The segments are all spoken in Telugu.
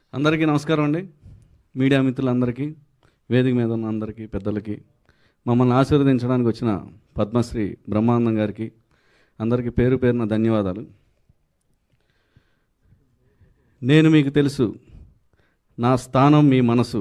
అందరికీ నమస్కారం అండి మీడియా మిత్రులందరికీ వేదిక మీద ఉన్న అందరికీ పెద్దలకి మమ్మల్ని ఆశీర్వదించడానికి వచ్చిన పద్మశ్రీ బ్రహ్మానందం గారికి అందరికీ పేరు పేరున ధన్యవాదాలు నేను మీకు తెలుసు నా స్థానం మీ మనసు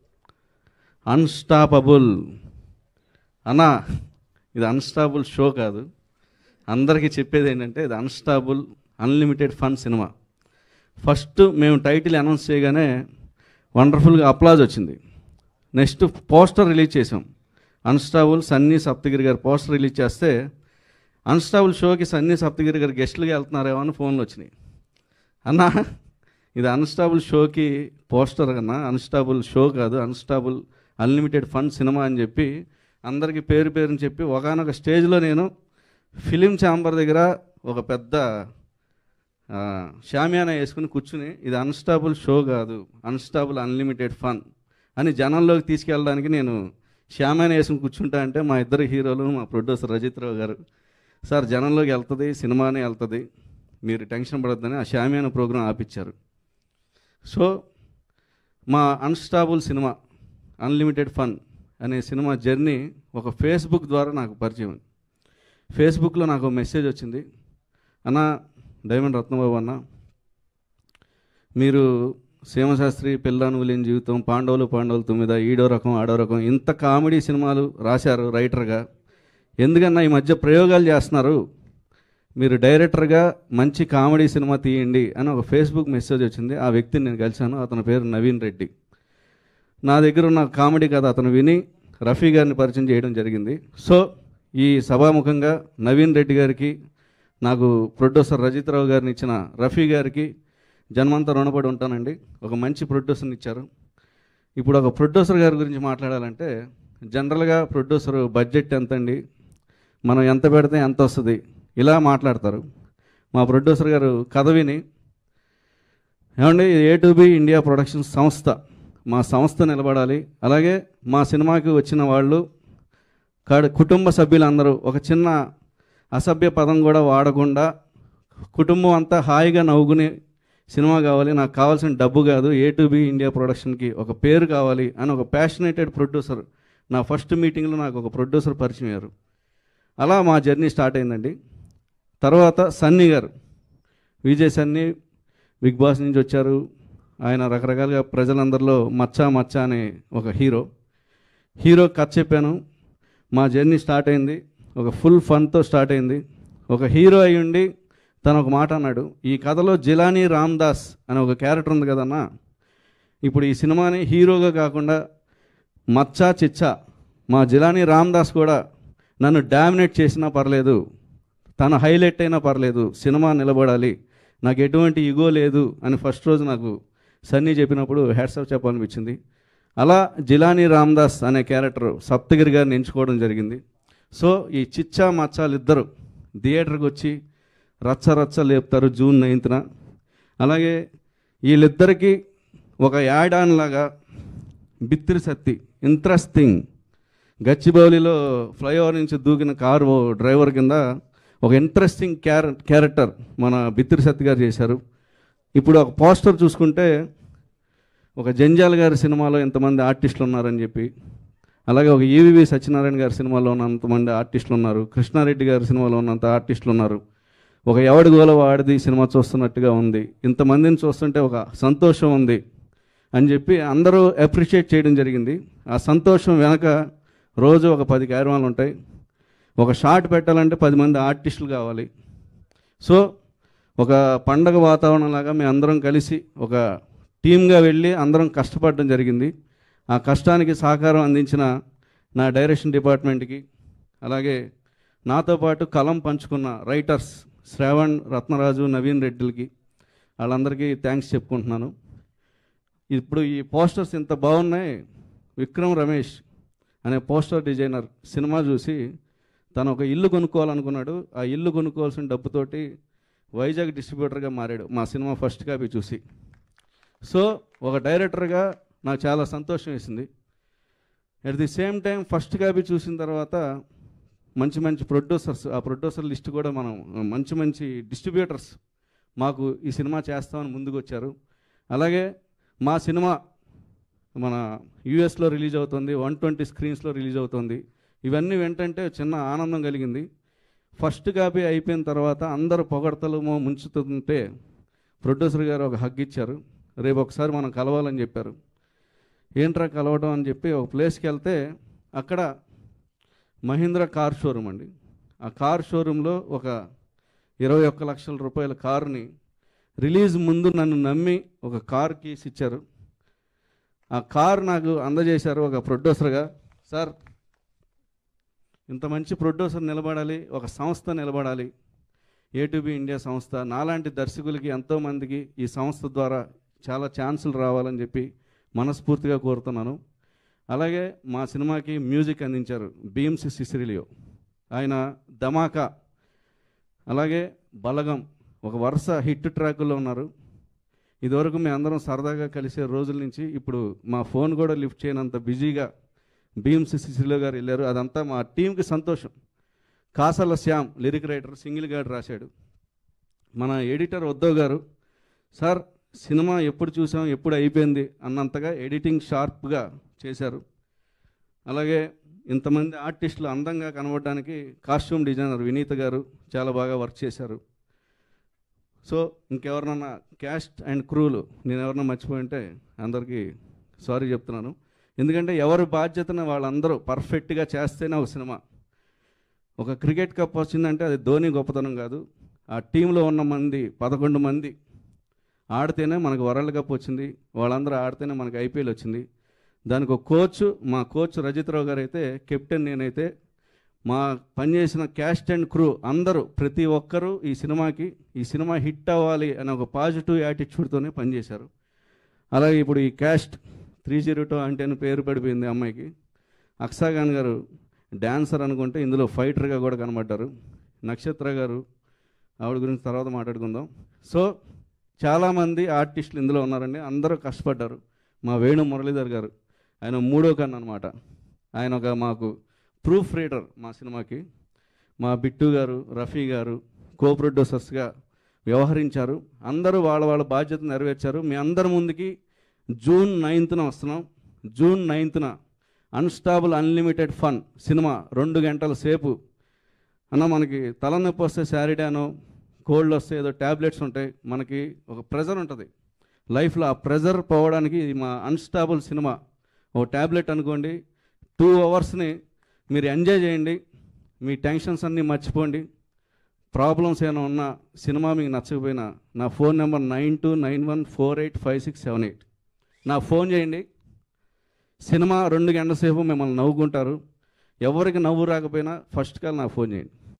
అన్స్టాపబుల్ అన్నా ఇది అన్స్టాపుల్ షో కాదు అందరికీ చెప్పేది ఏంటంటే ఇది unstable unlimited fun cinema first మేము టైటిల్ అనౌన్స్ చేయగానే వండర్ఫుల్గా అప్లాజ్ వచ్చింది నెక్స్ట్ పోస్టర్ రిలీజ్ చేసాం అన్స్టాబుల్ సన్నీ సప్తగిరి గారు పోస్టర్ రిలీజ్ చేస్తే అన్స్టాబుల్ షోకి సన్నీ సప్తగిరి గారు గెస్టులుగా వెళ్తున్నారేమో అని ఫోన్లు వచ్చినాయి అన్నా ఇది అన్స్టాబుల్ షోకి పోస్టర్ కన్నా అన్స్టాబుల్ షో కాదు అన్స్టాబుల్ అన్లిమిటెడ్ ఫన్ సినిమా అని చెప్పి అందరికీ పేరు పేరుని చెప్పి ఒకనొక స్టేజ్లో నేను ఫిలిం ఛాంబర్ దగ్గర ఒక పెద్ద ఆ, షామియానా వేసుకుని కూర్చుని ఇది అన్స్టాబుల్ షో కాదు అన్స్టాబుల్ అన్లిమిటెడ్ ఫన్ అని జనంలోకి తీసుకెళ్ళడానికి నేను షామియానా వేసుకుని కూర్చుంటా అంటే మా ఇద్దరు హీరోలు మా ప్రొడ్యూసర్ రజిత్ రావు గారు సార్ జనంలోకి వెళ్తుంది సినిమానే వెళ్తుంది మీరు టెన్షన్ పడొద్దని ఆ షామియానా ప్రోగ్రాం ఆపిచ్చారు సో మా అన్స్టాబుల్ సినిమా అన్లిమిటెడ్ ఫన్ అనే సినిమా జర్నీ ఒక ఫేస్బుక్ ద్వారా నాకు పరిచయం ఫేస్బుక్లో నాకు మెసేజ్ వచ్చింది అన్న డైమండ్ రత్నబాబు అన్న మీరు సీమశాస్త్రి పిల్లాను లేని జీవితం పాండవులు పాండవులు తొమ్మిద ఈడో రకం ఆడో రకం ఇంత కామెడీ సినిమాలు రాశారు రైటర్గా ఎందుకన్నా ఈ మధ్య ప్రయోగాలు చేస్తున్నారు మీరు డైరెక్టర్గా మంచి కామెడీ సినిమా తీయండి అని ఒక ఫేస్బుక్ మెసేజ్ వచ్చింది ఆ వ్యక్తిని నేను కలిశాను అతని పేరు నవీన్ రెడ్డి నా దగ్గర ఉన్న కామెడీ కథ అతను విని రఫీ గారిని పరిచయం చేయడం జరిగింది సో ఈ సభాముఖంగా నవీన్ రెడ్డి గారికి నాకు ప్రొడ్యూసర్ రజిత్ రావు గారిని ఇచ్చిన రఫీ గారికి జన్మంతా రుణపడి ఉంటానండి ఒక మంచి ప్రొడ్యూసర్ని ఇచ్చారు ఇప్పుడు ఒక ప్రొడ్యూసర్ గారి గురించి మాట్లాడాలంటే జనరల్గా ప్రొడ్యూసర్ బడ్జెట్ ఎంత అండి మనం ఎంత పెడితే ఎంత వస్తుంది ఇలా మాట్లాడతారు మా ప్రొడ్యూసర్ గారు కథ విని ఏమండి A to B India productions సంస్థ మా సంస్థ నిలబడాలి అలాగే మా సినిమాకి వచ్చిన వాళ్ళు కాడ కుటుంబ సభ్యులందరూ ఒక చిన్న అసభ్య పదం కూడా వాడకుండా కుటుంబం అంతా హాయిగా నవ్వుకునే సినిమా కావాలి నాకు కావాల్సిన డబ్బు కాదు ఏ టు బి ఇండియా ప్రొడక్షన్కి ఒక పేరు కావాలి అని ఒక ప్యాషనేటెడ్ ప్రొడ్యూసర్ నా ఫస్ట్ మీటింగ్లో నాకు ఒక ప్రొడ్యూసర్ పరిచయం అయ్యారు అలా మా జర్నీ స్టార్ట్ అయిందండి తర్వాత సన్నీ గారు విజయ్ సన్నీ బిగ్ బాస్ నుంచి వచ్చారు ఆయన రకరకాలుగా ప్రజలందరిలో మచ్చా మచ్చా అనే ఒక హీరో హీరో కథ చెప్పాను మా జర్నీ స్టార్ట్ అయింది ఒక ఫుల్ ఫన్తో స్టార్ట్ అయింది ఒక హీరో అయి ఉండి తను ఒక మాట అన్నాడు ఈ కథలో జిలానీ రామ్దాస్ అనే ఒక క్యారెక్టర్ ఉంది కదన్నా ఇప్పుడు ఈ సినిమాని హీరోగా కాకుండా మచ్చా చిచ్చా మా జిలానీ రామ్దాస్ కూడా నన్ను డామినేట్ చేసినా పర్లేదు తను హైలైట్ అయినా పర్లేదు సినిమా నిలబడాలి నాకు ఎటువంటి ఇగో లేదు అని ఫస్ట్ రోజు నాకు సన్నీ చెప్పినప్పుడు హ్యాట్సాప్ చెప్పాలనిపించింది అలా జిలానీ రామ్దాస్ అనే క్యారెక్టర్ సప్తగిరి గారిని ఎంచుకోవడం జరిగింది సో ఈ చిచ్చా మచ్చాలు ఇద్దరు థియేటర్కి వచ్చి రచ్చ రచ్చ లేపుతారు జూన్ నైన్త్న అలాగే వీళ్ళిద్దరికీ ఒక యాడ్ ఆన్ లాగా బిత్తిరి సత్తి ఇంట్రెస్టింగ్ గచ్చిబౌలిలో ఫ్లైఓవర్ నుంచి దూకిన కారు డ్రైవర్ కింద ఒక ఇంట్రెస్టింగ్ క్యార క్యారెక్టర్ మన బిత్తిరి సత్తి గారు చేశారు ఇప్పుడు ఒక పోస్టర్ చూసుకుంటే ఒక జంజాల్ గారి సినిమాలో ఎంతమంది ఆర్టిస్టులు ఉన్నారని చెప్పి అలాగే ఒక ఈవివి సత్యనారాయణ గారి సినిమాలో ఉన్నంతమంది ఆర్టిస్టులు ఉన్నారు కృష్ణారెడ్డి గారి సినిమాలో ఉన్నంత ఆర్టిస్టులు ఉన్నారు ఒక ఎవడి గోల వాడిది సినిమా చూస్తున్నట్టుగా ఉంది ఇంతమందిని చూస్తుంటే ఒక సంతోషం ఉంది అని చెప్పి అందరూ అప్రిషియేట్ చేయడం జరిగింది ఆ సంతోషం వెనక రోజు ఒక పది కార్యక్రమాలు ఉంటాయి ఒక షాట్ పెట్టాలంటే పది మంది ఆర్టిస్టులు కావాలి సో ఒక పండగ వాతావరణం లాగా మేము అందరం కలిసి ఒక టీమ్గా వెళ్ళి అందరం కష్టపడడం జరిగింది ఆ కష్టానికి సహకారం అందించిన నా డైరెక్షన్ డిపార్ట్మెంట్కి అలాగే నాతో పాటు కలం పంచుకున్న రైటర్స్ శ్రావణ్ రత్నరాజు నవీన్ రెడ్డిలకి వాళ్ళందరికీ థ్యాంక్స్ చెప్పుకుంటున్నాను ఇప్పుడు ఈ పోస్టర్స్ ఇంత బాగున్నాయి విక్రమ్ రమేష్ అనే పోస్టర్ డిజైనర్ సినిమా చూసి తను ఒక ఇల్లు కొనుక్కోవాలనుకున్నాడు ఆ ఇల్లు కొనుక్కోవాల్సిన డబ్బుతోటి వైజాగ్ డిస్ట్రిబ్యూటర్గా మారాడు మా సినిమా ఫస్ట్ కాపీ చూసి సో ఒక డైరెక్టర్గా నాకు చాలా సంతోషం వేసింది at the same time first copy చూసిన తర్వాత మంచి మంచి ప్రొడ్యూసర్స్ ఆ ప్రొడ్యూసర్ లిస్ట్ కూడా మనం మంచి మంచి డిస్ట్రిబ్యూటర్స్ మాకు ఈ సినిమా చేస్తామని ముందుకు వచ్చారు అలాగే మా సినిమా మన యూఎస్లో రిలీజ్ అవుతుంది వన్ ట్వంటీ స్క్రీన్స్లో రిలీజ్ అవుతుంది ఇవన్నీ వెంటంటే చిన్న ఆనందం కలిగింది ఫస్ట్ కాపీ అయిపోయిన తర్వాత అందరూ పొగడతలు మో ముంచుతుంటే ప్రొడ్యూసర్ గారు ఒక హగ్ ఇచ్చారు రేపు ఒకసారి మనం కలవాలని చెప్పారు ఏంట్రా కలవడం అని చెప్పి ఒక ప్లేస్కి వెళ్తే అక్కడ మహీంద్రా కార్ షోరూమ్ అండి ఆ కార్ షోరూంలో ఒక ఇరవై ఒక్క లక్షల రూపాయల కారుని రిలీజ్ ముందు నన్ను నమ్మి ఒక కార్ కీస్ ఇచ్చారు ఆ కార్ నాకు అందజేశారు ఒక ప్రొడ్యూసర్గా సార్ ఇంత మంచి ప్రొడ్యూసర్ నిలబడాలి ఒక సంస్థ నిలబడాలి ఏటీబీ ఇండియా సంస్థ నాలాంటి దర్శకులకి ఎంతోమందికి ఈ సంస్థ ద్వారా చాలా ఛాన్సులు రావాలని చెప్పి మనస్ఫూర్తిగా కోరుతున్నాను అలాగే మా సినిమాకి మ్యూజిక్ అందించారు భీమ్స్ సిసిరిలియో ఆయన ధమాకా అలాగే బలగం ఒక వరుస హిట్ ట్రాకుల్లో ఉన్నారు ఇదివరకు మేము అందరం సరదాగా కలిసే రోజుల నుంచి ఇప్పుడు మా ఫోన్ కూడా లిఫ్ట్ చేయనంత బిజీగా భీమ్స్ సిసిలో గారు వెళ్ళారు అదంతా మా టీంకి సంతోషం Kasarla Shyam lyric writer single card రాశాడు మన ఎడిటర్ ఉద్దవ్ గారు సార్ సినిమా ఎప్పుడు చూసాం ఎప్పుడు అయిపోయింది అన్నంతగా ఎడిటింగ్ షార్ప్గా చేశారు అలాగే ఇంతమంది ఆర్టిస్టులు అందంగా కనబడడానికి కాస్ట్యూమ్ డిజైనర్ వినీత గారు చాలా బాగా వర్క్ చేశారు సో ఇంకెవరినన్నా క్యాస్ట్ అండ్ క్రూలు నేను ఎవరన్నా మర్చిపోయింటే అందరికీ సారీ చెప్తున్నాను ఎందుకంటే ఎవరి బాధ్యతను వాళ్ళందరూ పర్ఫెక్ట్గా చేస్తేనే ఒక సినిమా ఒక క్రికెట్ కప్ వచ్చిందంటే అది ధోని గొప్పతనం కాదు ఆ టీంలో ఉన్న మంది పదకొండు మంది ఆడితేనే మనకు వరల్డ్ కప్ వచ్చింది వాళ్ళందరూ ఆడితేనే మనకు ఐపీఎల్ వచ్చింది దానికి ఒక కోచ్ మా కోచ్ రజిత్రావు గారు అయితే కెప్టెన్ నేనైతే మా పనిచేసిన క్యాస్ట్ అండ్ క్రూ అందరూ ప్రతి ఒక్కరూ ఈ సినిమాకి ఈ సినిమా హిట్ అవ్వాలి అనే ఒక పాజిటివ్ యాటిట్యూడ్తోనే పనిచేశారు అలాగే ఇప్పుడు ఈ క్యాస్ట్ త్రీ జీరో టూ అంటే అని పేరు పడిపోయింది అమ్మాయికి అక్సాఖాన్ గారు డాన్సర్ అనుకుంటే ఇందులో ఫైటర్గా కూడా కనబడ్డారు నక్షత్ర గారు ఆవిడ గురించి తర్వాత మాట్లాడుకుందాం సో చాలామంది ఆర్టిస్టులు ఇందులో ఉన్నారండి అందరూ కష్టపడ్డారు మా వేణు మురళీధర్ గారు ఆయన మూడో కన్ను అనమాట ఆయన ఒక మాకు ప్రూఫ్ రీడర్ మా సినిమాకి మా బిట్టు గారు రఫీ గారు కో ప్రొడ్యూసర్స్గా వ్యవహరించారు అందరూ వాళ్ళ వాళ్ళ బాధ్యత నెరవేర్చారు మీ అందరి ముందుకి జూన్ నైన్త్న వస్తున్నాం జూన్ నైన్త్న అన్స్టాబుల్ అన్లిమిటెడ్ ఫన్ సినిమా రెండు గంటల సేపు అన్న మనకి తలనొప్పి వస్తే శారీడానో కోల్డ్ వస్తే ఏదో ట్యాబ్లెట్స్ ఉంటాయి మనకి ఒక ప్రెజర్ ఉంటుంది లైఫ్లో ఆ ప్రెజర్ పోవడానికి ఇది మా అన్స్టాబుల్ సినిమా ఓ ట్యాబ్లెట్ అనుకోండి టూ అవర్స్ని మీరు ఎంజాయ్ చేయండి మీ టెన్షన్స్ అన్నీ మర్చిపోండి ప్రాబ్లమ్స్ ఏమైనా ఉన్నా సినిమా మీకు నచ్చకపోయినా నా phone number nine two nine one four eight five six seven eight నా ఫోన్ చేయండి సినిమా రెండు గంటల సేపు మిమ్మల్ని నవ్వుకుంటారు ఎవరికి నవ్వు రాకపోయినా ఫస్ట్ కాల్ నాకు ఫోన్ చేయండి